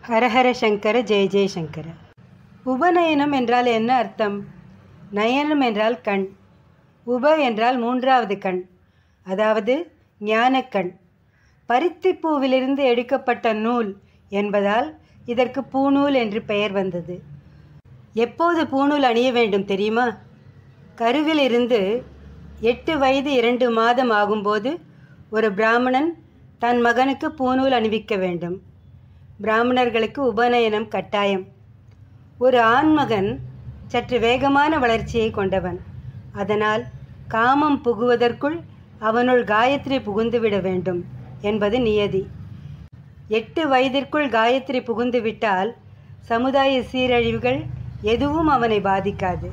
ஹரஹர சங்கர ஜெய ஜெயசங்கர உபநயனம் என்றால் என்ன அர்த்தம் நயனம் என்றால் கண் உப என்றால் மூன்றாவது கண் அதாவது ஞானக்கண் பருத்திப்பூவிலிருந்து எடுக்கப்பட்ட நூல் என்பதால் இதற்கு பூநூல் என்று பெயர் வந்தது எப்போது பூநூல் அணிய வேண்டும் தெரியுமா கருவில் இருந்து எட்டு வயது இரண்டு மாதம் ஆகும்போது ஒரு பிராமணன் தன் மகனுக்கு பூநூல் அணிவிக்க வேண்டும் பிராமணர்களுக்கு உபநயனம் கட்டாயம் ஒரு ஆண்மகன் சற்று வேகமான வளர்ச்சியை கொண்டவன் அதனால் காமம் புகுவதற்குள் அவனுள் காயத்ரி புகுந்துவிட வேண்டும் என்பது நியதி எட்டு வயதிற்குள் காயத்ரி புகுந்துவிட்டால் சமுதாய சீரழிவுகள் எதுவும் அவனை பாதிக்காது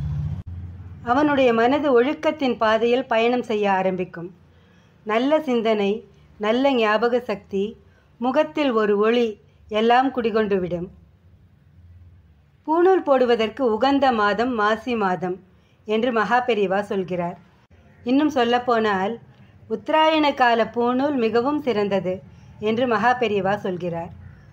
அவனுடைய மனது ஒழுக்கத்தின் பாதையில் பயணம் செய்ய ஆரம்பிக்கும் நல்ல சிந்தனை நல்ல ஞாபக சக்தி முகத்தில் ஒரு ஒளி எல்லாம் குடிகொண்டுவிடும் பூணூல் போடுவதற்கு உகந்த மாதம் மாசி மாதம் என்று மகாபெரிவா சொல்கிறார் இன்னும் சொல்லப்போனால் உத்தராயண கால பூணூல் மிகவும் சிறந்தது என்று மகாபெரிவா சொல்கிறார்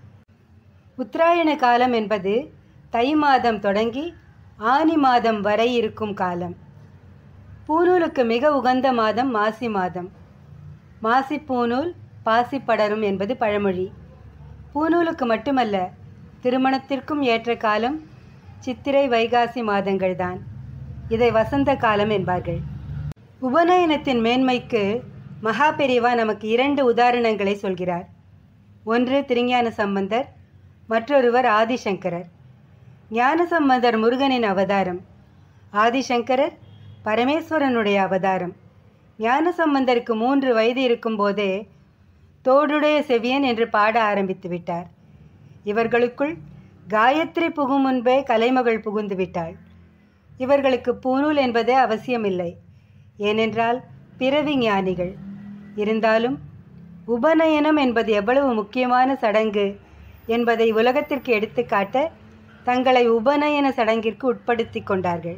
உத்தராயண காலம் என்பது தை மாதம் தொடங்கி ஆனி மாதம் வரை இருக்கும் காலம் பூநூலுக்கு மிக உகந்த மாதம் மாசி மாதம் மாசி பூநூல் பாசி படரும் என்பது பழமொழி பூநூலுக்கு மட்டுமல்ல திருமணத்திற்கும் ஏற்ற காலம் சித்திரை வைகாசி மாதங்கள்தான் இதை வசந்த காலம் என்பார்கள் உபநயனத்தின் மேன்மைக்கு மகாபெரிவா நமக்கு இரண்டு உதாரணங்களை சொல்கிறார் ஒன்று திருஞான சம்பந்தர் மற்றொருவர் ஆதிசங்கரர் ஞானசம்பந்தர் முருகனின் அவதாரம் ஆதிசங்கரர் பரமேஸ்வரனுடைய அவதாரம் ஞானசம்பந்தருக்கு மூன்று வயது இருக்கும்போதே தோடுடைய செவியன் என்று பாட ஆரம்பித்து விட்டார் இவர்களுக்குள் காயத்ரி புகும் முன்பே கலைமகள் புகுந்து விட்டாள் இவர்களுக்கு பூநூல் என்பதே அவசியமில்லை ஏனென்றால் பிறவி ஞானிகள் இருந்தாலும் உபநயனம் என்பது எவ்வளவு முக்கியமான சடங்கு என்பதை உலகத்திற்கு எடுத்துக்காட்ட தங்களை உபநயன சடங்கிற்கு உட்படுத்தி கொண்டார்கள்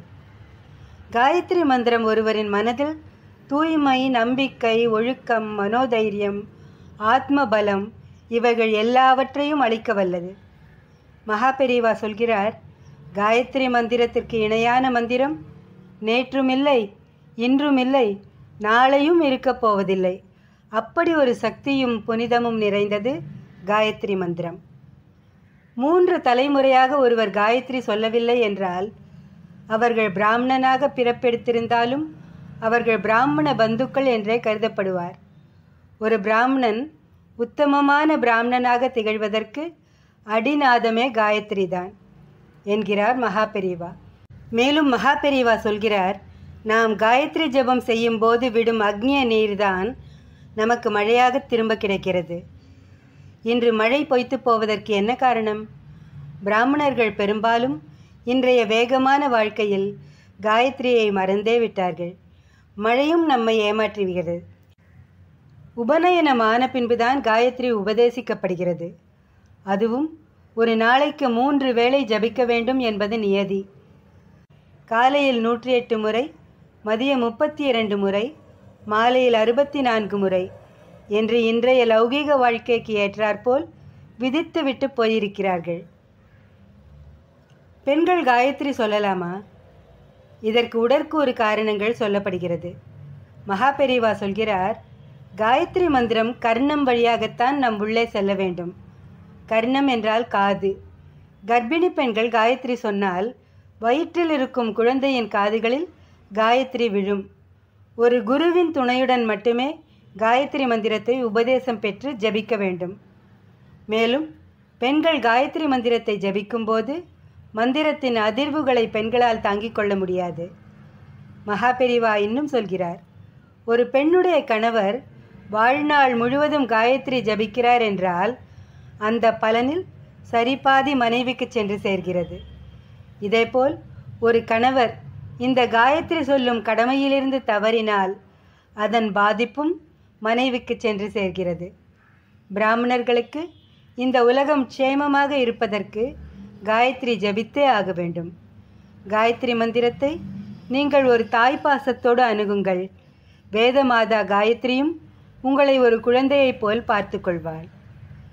காயத்ரி மந்திரம் ஒருவரின் மனதில் தூய்மை நம்பிக்கை ஒழுக்கம் மனோதைரியம் ஆத்ம பலம் இவைகள் எல்லாவற்றையும் அளிக்க வல்லது மகாபெரிவா சொல்கிறார் காயத்ரி மந்திரத்திற்கு இணையான மந்திரம் நேற்றும் இல்லை இன்றும் இல்லை நாளையும் இருக்கப் போவதில்லை அப்படி ஒரு சக்தியும் புனிதமும் நிறைந்தது காயத்ரி மந்திரம் மூன்று தலைமுறையாக ஒருவர் காயத்ரி சொல்லவில்லை என்றால் அவர்கள் பிராமணனாக பிறப்பெடுத்திருந்தாலும் அவர்கள் பிராமண பந்துக்கள் என்றே கருதப்படுவார் ஒரு பிராமணன் உத்தமமான பிராமணனாக திகழ்வதற்கு அடிநாதமே காயத்ரி தான் என்கிறார் மகாபெரிவா மேலும் மகாபெரிவா சொல்கிறார் நாம் காயத்ரி ஜபம் செய்யும் போது விடும் அக்னிய நீர்தான் நமக்கு மழையாக திரும்ப கிடைக்கிறது இன்று மழை பொய்த்து போவதற்கு என்ன காரணம் பிராமணர்கள் பெரும்பாலும் இன்றைய வேகமான வாழ்க்கையில் காயத்ரியை மறந்தே விட்டார்கள் மழையும் நம்மை ஏமாற்றுகிறது உபநயனமான பின்புதான் காயத்ரி உபதேசிக்கப்படுகிறது அதுவும் ஒரு நாளைக்கு மூன்று வேளை ஜபிக்க வேண்டும் என்பது நியதி காலையில் நூற்றி எட்டு முறை மதியம் முப்பத்தி இரண்டு முறை மாலையில் அறுபத்தி நான்கு முறை என்று இன்றைய லௌகீக வாழ்க்கைக்கு ஏற்றாற்போல் விதித்து விட்டு போயிருக்கிறார்கள் பெண்கள் காயத்ரி சொல்லலாமா இதற்கு உடற்கூறு காரணங்கள் சொல்லப்படுகிறது மகாபெரிவா சொல்கிறார் காயத்ரி மந்திரம் கர்ணம் வழியாகத்தான் நம் உள்ளே செல்ல வேண்டும் கர்ணம் என்றால் காது கர்ப்பிணி பெண்கள் காயத்ரி சொன்னால் வயிற்றில் இருக்கும் குழந்தையின் காதுகளில் காயத்ரி விழும் ஒரு குருவின் துணையுடன் மட்டுமே காயத்ரி மந்திரத்தை உபதேசம் பெற்று ஜபிக்க வேண்டும் மேலும் பெண்கள் காயத்ரி மந்திரத்தை ஜபிக்கும்போது மந்திரத்தின் அதிர்வுகளை பெண்களால் தாங்கிக் கொள்ள முடியாது மகாபெரிவா இன்னும் சொல்கிறார் ஒரு பெண்ணுடைய கணவர் வாழ்நாள் முழுவதும் காயத்ரி ஜபிக்கிறார் என்றால் அந்த பலனில் சரிபாதி மனைவிக்கு சென்று சேர்கிறது இதேபோல் ஒரு கணவர் இந்த காயத்ரி சொல்லும் கடமையிலிருந்து தவறினால் அதன் பாதிப்பும் மனைவிக்கு சென்று சேர்கிறது பிராமணர்களுக்கு இந்த உலகம் க்ஷேமமாக இருப்பதற்கு காயத்ரி ஜபித்தே ஆக வேண்டும் காயத்ரி மந்திரத்தை நீங்கள் ஒரு தாய்ப்பாசத்தோடு அணுகுங்கள் வேதமாதா காயத்ரியும் உங்களை ஒரு குழந்தையைப் போல் பார்த்து கொள்வாள்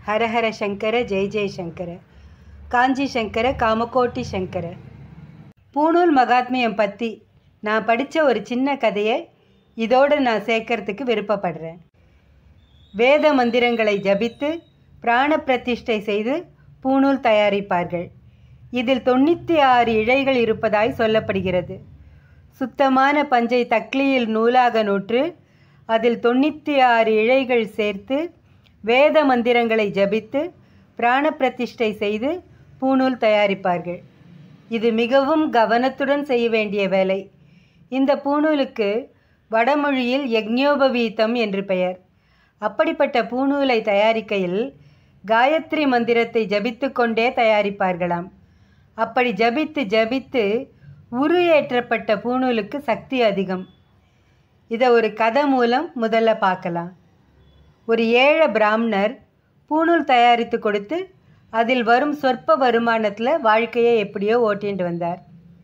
ஹரஹர சங்கர ஜெய் ஜெய் சங்கர காஞ்சி சங்கர காமகோட்டி சங்கர பூணூல் மகாத்மியம் பற்றி நான் படித்த ஒரு சின்ன கதையை இதோடு நான் சேர்க்கறதுக்கு விருப்பப்படுறேன் வேத மந்திரங்களை ஜபித்து பிராண பிரதிஷ்டை செய்து பூணூல் தயாரிப்பார்கள் இதில் தொண்ணூற்றி ஆறு இழைகள் இருப்பதாய் சொல்லப்படுகிறது சுத்தமான பஞ்சை தக்லியில் நூலாக நூற்று அதில் தொண்ணூற்றி ஆறு இழைகள் சேர்த்து வேத மந்திரங்களை ஜபித்து பிராண பிரதிஷ்டை செய்து பூணூல் தயாரிப்பார்கள் இது மிகவும் கவனத்துடன் செய்ய வேண்டிய வேலை இந்த பூணூலுக்கு வடமொழியில் யக்ஞோபவீதம் என்று பெயர் அப்படிப்பட்ட பூணூலை தயாரிக்கையில் காயத்ரி மந்திரத்தை ஜபித்து கொண்டே தயாரிப்பார்களாம் அப்படி ஜபித்து ஜபித்து உரு ஏற்றப்பட்ட பூணூலுக்கு சக்தி அதிகம் இதை ஒரு கதை மூலம் முதல்ல பார்க்கலாம் ஒரு ஏழை பிராமணர் பூணூல் தயாரித்து கொடுத்து அதில் வரும் சொற்ப வருமானத்தில் வாழ்க்கையை எப்படியோ ஓட்டிட்டு வந்தார்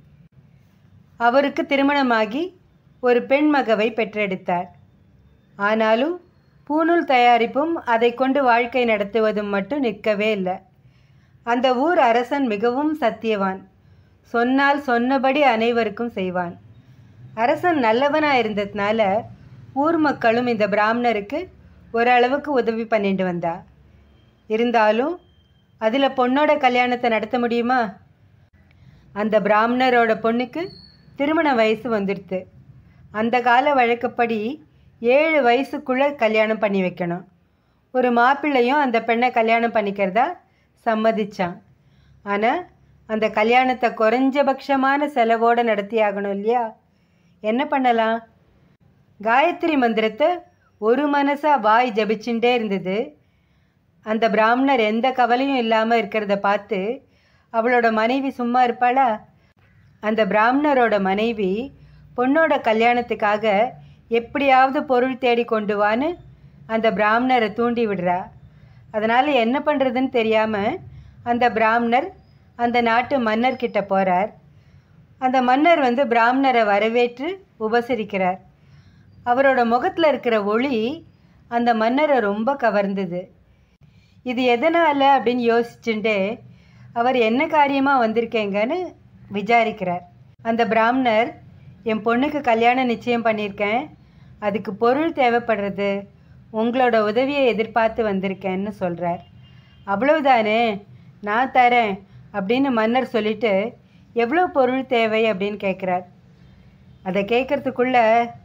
அவருக்கு திருமணமாகி ஒரு பெண் மகவை பெற்றெடுத்தார் ஆனாலும் பூணூல் தயாரிப்பும் அதை கொண்டு வாழ்க்கை நடத்துவதும் மட்டும் நிற்கவே இல்லை அந்த ஊர் அரசன் மிகவும் சத்தியவான் சொன்னால் சொன்னபடி அனைவருக்கும் செய்வான் அரசன் நல்லவனாக இருந்ததுனால ஊர் மக்களும் இந்த பிராமணருக்கு ஓரளவுக்கு உதவி பண்ணிட்டு வந்தா இருந்தாலும் அதில் பொண்ணோட கல்யாணத்தை நடத்த முடியுமா அந்த பிராமணரோட பொண்ணுக்கு திருமண வயசு வந்துடுது அந்த கால வழக்கப்படி ஏழு வயசுக்குள்ளே கல்யாணம் பண்ணி வைக்கணும் ஒரு மாப்பிள்ளையும் அந்த பெண்ணை கல்யாணம் பண்ணிக்கிறதா சம்மதிச்சான் ஆனால் அந்த கல்யாணத்தை குறைஞ்சபட்சமான செலவோடு நடத்தி ஆகணும் இல்லையா என்ன பண்ணலாம் காயத்ரி மந்திரத்தை ஒரு மனசாக வாய் ஜபிச்சுட்டே இருந்தது அந்த பிராமணர் எந்த கவலையும் இல்லாமல் இருக்கிறத பார்த்து அவளோட மனைவி சும்மா இருப்பாளா அந்த பிராமணரோட மனைவி பொண்ணோட கல்யாணத்துக்காக எப்படியாவது பொருள் தேடி கொண்டு வான்னு அந்த பிராமணரை தூண்டி விடுறா அதனால் என்ன பண்ணுறதுன்னு தெரியாமல் அந்த பிராமணர் அந்த நாட்டு மன்னர்கிட்ட போகிறார் அந்த மன்னர் வந்து பிராமணரை வரவேற்று உபசரிக்கிறார் அவரோட முகத்தில் இருக்கிற ஒளி அந்த மன்னரை ரொம்ப கவர்ந்தது இது எதனால் அப்படின்னு யோசிச்சுட்டே அவர் என்ன காரியமாக வந்திருக்கேங்கன்னு விசாரிக்கிறார் அந்த பிராமணர் என் பொண்ணுக்கு கல்யாணம் நிச்சயம் பண்ணியிருக்கேன் அதுக்கு பொருள் தேவைப்படுறது உங்களோட உதவியை எதிர்பார்த்து வந்திருக்கேன்னு சொல்கிறார் அவ்வளவுதானே நான் தரேன் அப்படின்னு மன்னர் சொல்லிட்டு எவ்வளோ பொருள் தேவை அப்படின்னு கேட்குறார் அதை கேட்குறதுக்குள்ள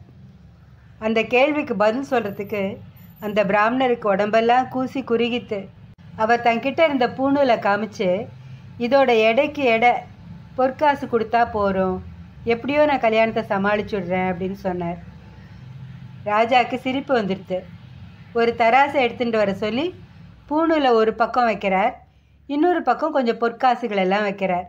அந்த கேள்விக்கு பதில் சொல்கிறதுக்கு அந்த பிராமணருக்கு உடம்பெல்லாம் கூசி குறுகித்து அவர் தன்கிட்ட இருந்த பூணூலை காமிச்சு இதோட எடைக்கு எடை பொற்காசு கொடுத்தா போகிறோம் எப்படியோ நான் கல்யாணத்தை சமாளிச்சுடுறேன் அப்படின்னு சொன்னார் ராஜாவுக்கு சிரிப்பு வந்துடுது ஒரு தராசை எடுத்துகிட்டு வர சொல்லி பூணூலை ஒரு பக்கம் வைக்கிறார் இன்னொரு பக்கம் கொஞ்சம் பொற்காசுகள் எல்லாம் வைக்கிறார்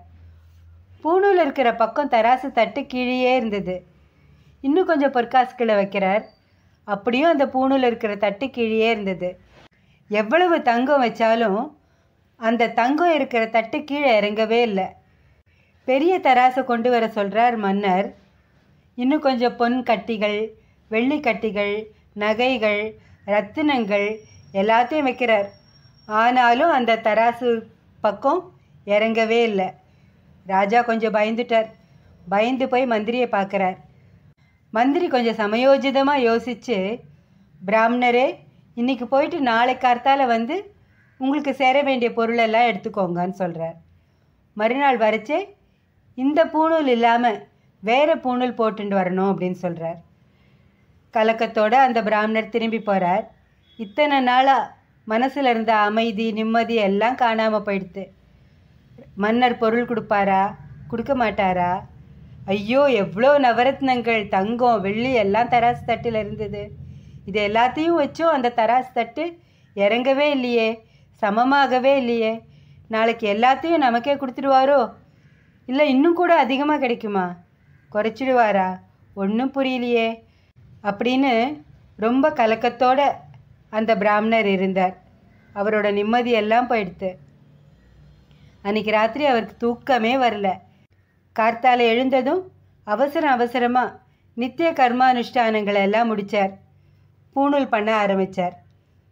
பூணூல் இருக்கிற பக்கம் தராசு தட்டு கீழேயே இருந்தது இன்னும் கொஞ்சம் பொற்காசுகளை வைக்கிறார் அப்படியும் அந்த பூணூல் இருக்கிற தட்டு கீழேயே இருந்தது எவ்வளவு தங்கம் வச்சாலும் அந்த தங்கம் இருக்கிற தட்டு கீழே இறங்கவே இல்லை பெரிய தராசை கொண்டு வர சொல்கிறார் மன்னர் இன்னும் கொஞ்சம் பொன் கட்டிகள் வெள்ளி கட்டிகள் நகைகள் ரத்தினங்கள் எல்லாத்தையும் வைக்கிறார் ஆனாலும் அந்த தராசு பக்கம் இறங்கவே இல்லை ராஜா கொஞ்சம் பயந்துட்டார் பயந்து போய் மந்திரியை பார்க்குறார் மந்திரி கொஞ்சம் சமயோஜிதமாக யோசித்து பிராமணரே இன்னைக்கு போயிட்டு நாளை கார்த்தால வந்து உங்களுக்கு சேர வேண்டிய பொருளெல்லாம் எடுத்துக்கோங்கன்னு சொல்கிறார் மறுநாள் வரைச்சே இந்த பூணூல் இல்லாமல் வேறு பூணூல் போட்டுட்டு வரணும் அப்படின்னு சொல்கிறார் கலக்கத்தோட அந்த பிராமணர் திரும்பி போகிறார் இத்தனை நாளாக மனசில் இருந்த அமைதி நிம்மதி எல்லாம் காணாமல் போயிடுது மன்னர் பொருள் கொடுப்பாரா கொடுக்க மாட்டாரா ஐயோ எவ்வளோ நவரத்னங்கள் தங்கம் வெள்ளி எல்லாம் தராசு தட்டில் இருந்தது இது எல்லாத்தையும் வச்சும் அந்த தராசு தட்டு இறங்கவே இல்லையே சமமாகவே இல்லையே நாளைக்கு எல்லாத்தையும் நமக்கே கொடுத்துடுவாரோ இல்லை இன்னும் கூட அதிகமாக கிடைக்குமா குறைச்சிடுவாரா ஒன்றும் புரியலையே அப்படின்னு ரொம்ப கலக்கத்தோட அந்த பிராமணர் இருந்தார் அவரோட நிம்மதி எல்லாம் போயிடுத்து அன்னைக்கு ராத்திரி அவருக்கு தூக்கமே வரல கார்த்தால எழுந்ததும் அவசரம் அவசரமாக நித்திய கர்மானுஷ்டானங்களை எல்லாம் முடித்தார் பூணூல் பண்ண ஆரம்பித்தார்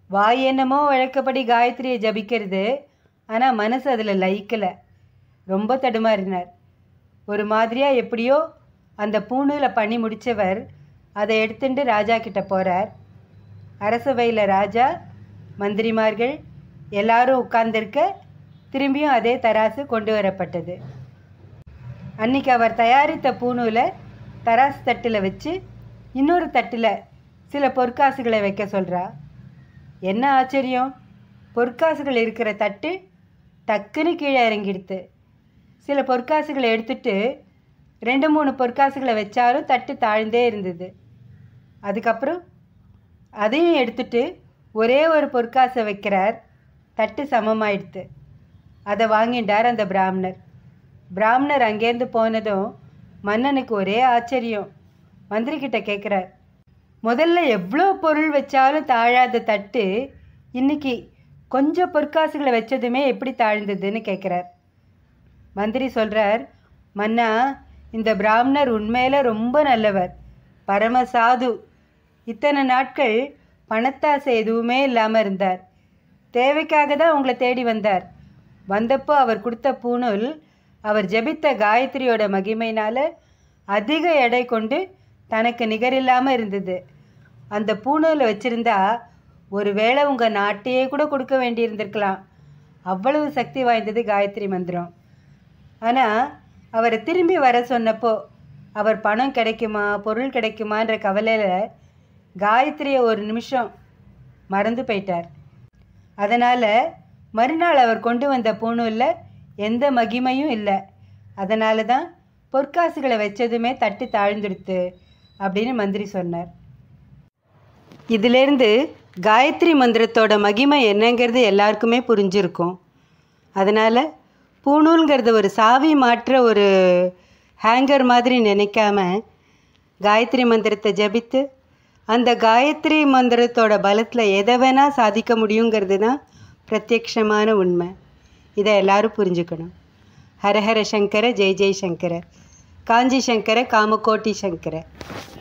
வாய் என்னமோ வழக்கப்படி காயத்ரியை ஜபிக்கிறது ஆனால் மனசு அதில் லயிக்கலை ரொம்ப தடுமாறினார் ஒரு மாதிரியாக எப்படியோ அந்த பூணூலை பண்ணி முடித்தவர் அதை எடுத்துட்டு ராஜா கிட்ட போகிறார் அரசவையில் ராஜா மந்திரிமார்கள் எல்லாரும் உட்கார்ந்திருக்க திரும்பியும் அதே தராசு கொண்டு வரப்பட்டது அன்னைக்கு அவர் தயாரித்த பூணூலை தராசு தட்டில் வச்சு இன்னொரு தட்டில் சில பொற்காசுகளை வைக்க சொல்கிறா என்ன ஆச்சரியம் பொற்காசுகள் இருக்கிற தட்டு டக்குன்னு கீழே இறங்கிடுத்து சில பொற்காசுகளை எடுத்துட்டு ரெண்டு மூணு பொற்காசுகளை வச்சாலும் தட்டு தாழ்ந்தே இருந்தது அதுக்கப்புறம் அதையும் எடுத்துட்டு ஒரே ஒரு பொற்காசை வைக்கிறார் தட்டு சமமாயிடுத்து அதை வாங்கிட்டார் அந்த பிராமணர் பிராமணர் அங்கேருந்து போனதும் மன்னனுக்கு ஒரே ஆச்சரியம் மந்திரி கிட்ட கேட்குறார் முதல்ல எவ்வளோ பொருள் வச்சாலும் தாழாத தட்டு இன்னைக்கு கொஞ்சம் பொற்காசுகளை வச்சதுமே எப்படி தாழ்ந்ததுன்னு கேட்குறார் மந்திரி சொல்கிறார் மன்னா இந்த பிராமணர் உண்மையில ரொம்ப நல்லவர் பரம சாது இத்தனை நாட்கள் பணத்தாசை எதுவுமே இல்லாமல் இருந்தார் தேவைக்காக தான் உங்களை தேடி வந்தார் வந்தப்போ அவர் கொடுத்த பூணூல் அவர் ஜெபித்த காயத்ரியோட மகிமையினால அதிக எடை கொண்டு தனக்கு நிகரில்லாமல் இருந்தது அந்த பூணூலை வச்சிருந்தா ஒருவேளை உங்கள் நாட்டையே கூட கொடுக்க வேண்டியிருந்திருக்கலாம் அவ்வளவு சக்தி வாய்ந்தது காயத்ரி மந்திரம் ஆனால் அவரை திரும்பி வர சொன்னப்போ அவர் பணம் கிடைக்குமா பொருள் கிடைக்குமான்ற கவலையில் காயத்ரியை ஒரு நிமிஷம் மறந்து போயிட்டார் அதனால் மறுநாள் அவர் கொண்டு வந்த பூணூலில் எந்த மகிமையும் இல்லை அதனால தான் பொற்காசுகளை வச்சதுமே தட்டு தாழ்ந்துடுத்து அப்படின்னு மந்திரி சொன்னார் இதிலேருந்து காயத்ரி மந்திரத்தோட மகிமை என்னங்கிறது எல்லாருக்குமே புரிஞ்சிருக்கும் அதனால் பூணூல்ங்கிறது ஒரு சாவி மாற்ற ஒரு ஹேங்கர் மாதிரி நினைக்காம காயத்ரி மந்திரத்தை ஜபித்து அந்த காயத்ரி மந்திரத்தோட பலத்தில் எதை வேணால் சாதிக்க முடியுங்கிறது தான் பிரத்யக்ஷமான உண்மை இதை எல்லாரும் புரிஞ்சுக்கணும் ஹரஹர சங்கர ஜெய் ஜெய் சங்கர காஞ்சி சங்கர காமகோட்டி சங்கர